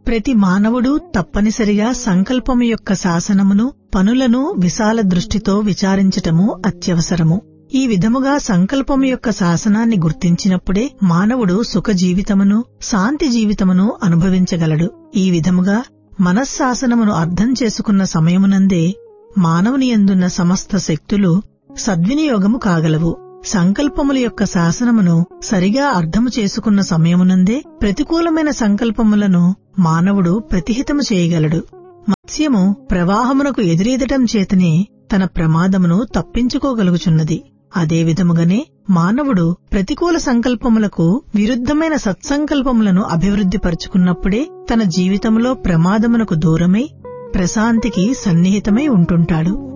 ప్రతి మానవుడు తప్పనిసరిగా సంకల్పము యొక్క శాసనమును పనులను విశాల దృష్టితో విచారించటము అత్యవసరము ఈ విధముగా సంకల్పము యొక్క శాసనాన్ని గుర్తించినప్పుడే మానవుడు సుఖ జీవితమును శాంతి జీవితమును అనుభవించగలడు ఈ విధముగా మనశ్శాసనమును అర్థం చేసుకున్న సమయమునందే మానవుని ఎందున్న సమస్త శక్తులు సద్వినియోగము కాగలవు సంకల్పముల యొక్క శాసనమును సరిగా అర్థము చేసుకున్న సమయమునందే ప్రతికూలమైన సంకల్పములను మానవుడు ప్రతిహితము చేయగలడు మత్స్యము ప్రవాహమునకు ఎదురీదటం చేతనే తన ప్రమాదమును తప్పించుకోగలుగుచున్నది అదే విధముగానే మానవుడు ప్రతికూల సంకల్పములకు విరుద్ధమైన సత్సంకల్పములను అభివృద్ధిపరుచుకున్నప్పుడే తన జీవితంలో ప్రమాదమునకు దూరమై ప్రశాంతికి సన్నిహితమై ఉంటుంటాడు